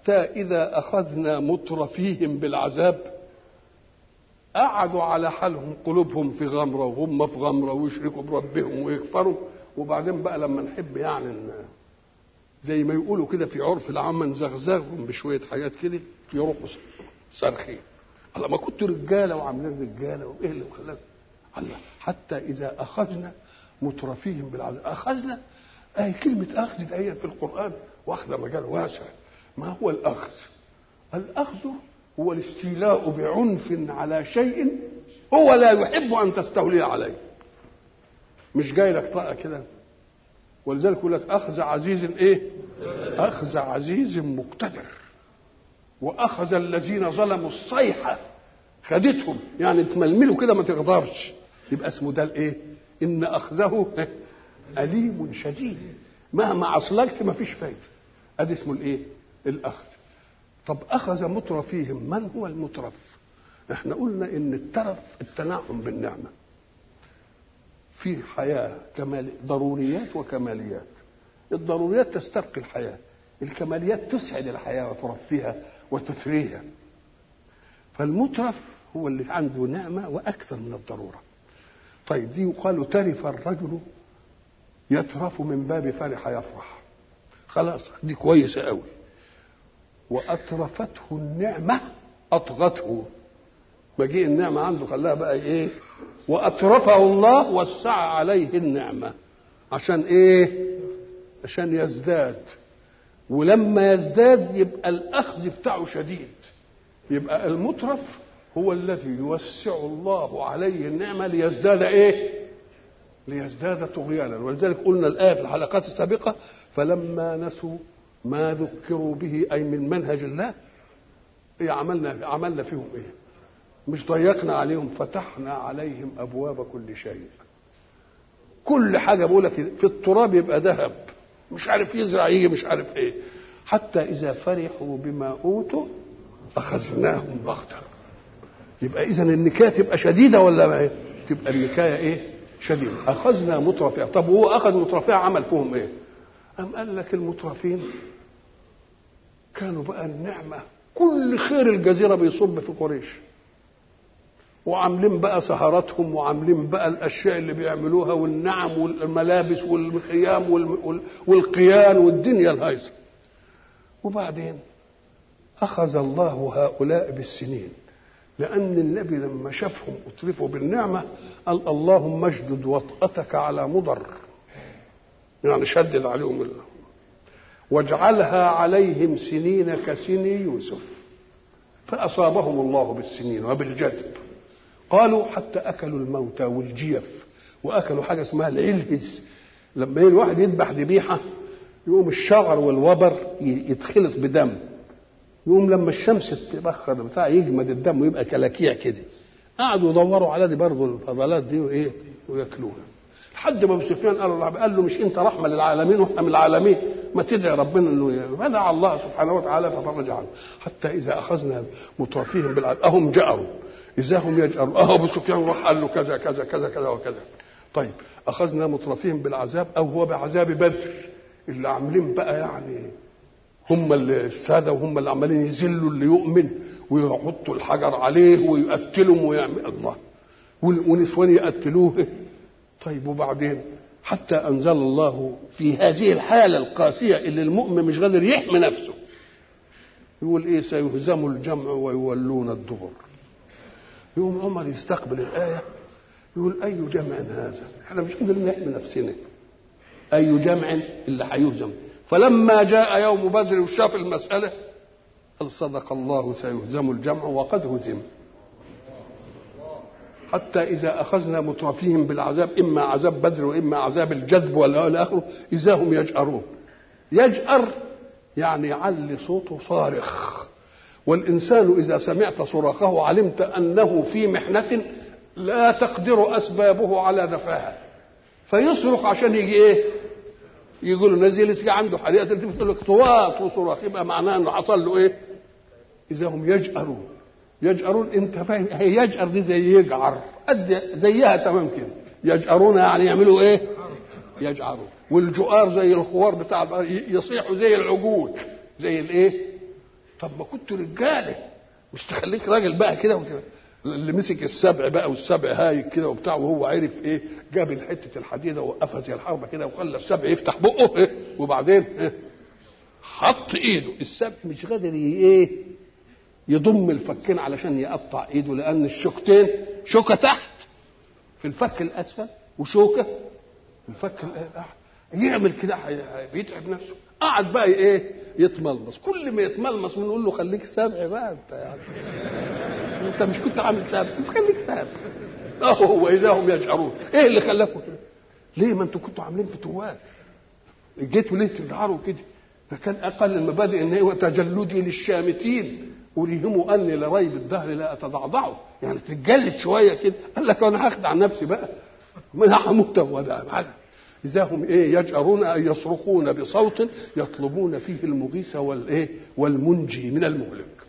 حتى إذا أخذنا مترفيهم بالعذاب قعدوا على حالهم قلوبهم في غمرة وهم في غمرة ويشركوا بربهم ويكفروا وبعدين بقى لما نحب يعني زي ما يقولوا كده في عرف العامة نزغزغهم بشوية حاجات كده يروحوا صارخين الله ما كنتوا رجالة وعاملين رجالة وإيه اللي خلاكم الله حتى إذا أخذنا مترفيهم بالعذاب أخذنا أي كلمة أخذ دي في القرآن واخذة مجال واسع ما هو الأخذ الأخذ هو الاستيلاء بعنف على شيء هو لا يحب أن تستولي عليه مش جاي لك طاقة كده ولذلك يقول لك أخذ عزيز إيه أخذ عزيز مقتدر وأخذ الذين ظلموا الصيحة خدتهم يعني تململوا كده ما تقدرش يبقى اسمه ده الايه ان اخذه اليم شديد مهما عصلكت ما فيش فايده ادي اسمه الايه الاخذ طب اخذ مترفيهم من هو المترف احنا قلنا ان الترف التنعم بالنعمه في حياه كمال ضروريات وكماليات الضروريات تسترقي الحياه الكماليات تسعد الحياه وترفيها وتثريها فالمترف هو اللي عنده نعمه واكثر من الضروره طيب دي يقال ترف الرجل يترف من باب فرح يفرح خلاص دي كويسه قوي واترفته النعمه اطغته مجيء النعمه عنده خلاها بقى ايه واترفه الله وسع عليه النعمه عشان ايه عشان يزداد ولما يزداد يبقى الاخذ بتاعه شديد يبقى المترف هو الذي يوسع الله عليه النعمه ليزداد ايه ليزداد طغيانا ولذلك قلنا الايه في الحلقات السابقه فلما نسوا ما ذكروا به اي من منهج الله ايه عملنا عملنا فيهم ايه مش ضيقنا عليهم فتحنا عليهم ابواب كل شيء كل حاجه بقول لك في التراب يبقى ذهب مش عارف يزرع يجي مش عارف ايه حتى اذا فرحوا بما اوتوا اخذناهم بغته يبقى اذا النكايه تبقى شديده ولا ما تبقى النكايه ايه شديده اخذنا مترفيع طب هو اخذ مترفيع عمل فيهم ايه أم قال لك المترفين كانوا بقى النعمة كل خير الجزيرة بيصب في قريش وعاملين بقى سهراتهم وعاملين بقى الأشياء اللي بيعملوها والنعم والملابس والخيام والقيان والدنيا الهايصة وبعدين أخذ الله هؤلاء بالسنين لأن النبي لما شافهم أترفوا بالنعمة قال اللهم اشدد وطأتك على مضر يعني شدد عليهم الله واجعلها عليهم سنين كسني يوسف فأصابهم الله بالسنين وبالجدب قالوا حتى أكلوا الموتى والجيف وأكلوا حاجة اسمها العلهز لما الواحد يذبح ذبيحة يقوم الشعر والوبر يتخلط بدم يقوم لما الشمس تبخر بتاع يجمد الدم ويبقى كلاكيع كده قعدوا يدوروا على دي برضه الفضلات دي وايه وياكلوها لحد ما ابو سفيان قال له قال له مش انت رحمه للعالمين واحنا من العالمين ما تدعي ربنا انه فدعا الله سبحانه وتعالى ففرج عنه حتى اذا اخذنا مترفيهم بالعذاب اهم جأروا اذا هم يجأروا اه ابو سفيان راح قال له كذا كذا كذا كذا وكذا طيب اخذنا مترفيهم بالعذاب او هو بعذاب بدر اللي عاملين بقى يعني هم الساده وهم اللي عمالين يذلوا اللي يؤمن ويحطوا الحجر عليه ويقتلهم ويعمل الله ونسوان يقتلوه طيب وبعدين حتى انزل الله في هذه الحاله القاسيه اللي المؤمن مش قادر يحمي نفسه يقول ايه سيهزم الجمع ويولون الدبر يقوم عمر يستقبل الايه يقول اي جمع هذا احنا مش قادرين نحمي نفسنا اي جمع اللي هيهزم فلما جاء يوم بدر وشاف المساله قال صدق الله سيهزم الجمع وقد هزم حتى إذا أخذنا مترفيهم بالعذاب إما عذاب بدر وإما عذاب الجذب ولا إلى آخره إذا هم يجأرون يجأر يعني يعلي صوته صارخ والإنسان إذا سمعت صراخه علمت أنه في محنة لا تقدر أسبابه على دفعها فيصرخ عشان يجي إيه يقول له نزلت في عنده حريقة تقول لك صوات وصراخ يبقى معناه أنه حصل له إيه إذا هم يجأرون يجأرون انت فاهم هي يجأر دي زي يجعر قد زيها تمام كده يجأرون يعني يعملوا ايه يجعرون والجؤار زي الخوار بتاع يصيحوا زي العجول زي الايه طب ما كنت رجاله مش تخليك راجل بقى كده وت- اللي مسك السبع بقى والسبع هايج كده وبتاع وهو عرف ايه جاب حته الحديده وقفها زي الحربه كده وخلى السبع يفتح بقه إيه وبعدين إيه حط ايده السبع مش قادر ي- ايه يضم الفكين علشان يقطع ايده لان الشوكتين شوكه تحت في الفك الاسفل وشوكه في الفك الاعلى يعمل كده هي- هي- بيتعب نفسه قعد بقى ايه يتملمص كل ما يتملمص بنقول له خليك سبع بقى انت يعني انت مش كنت عامل سابق خليك سابق اهو هو اذا هم يشعرون ايه اللي خلاكم كده ليه ما انتوا كنتوا عاملين فتوات جيتوا ليه تجعروا كده ده كان اقل المبادئ ان هو تجلدي للشامتين اريهم اني لريب الدهر لا اتضعضعه يعني تتجلد شويه كده قال لك انا هخدع نفسي بقى ما انا هموت ولا حاجه اذا هم ايه يجأرون ان يصرخون بصوت يطلبون فيه المغيث والايه والمنجي من المهلك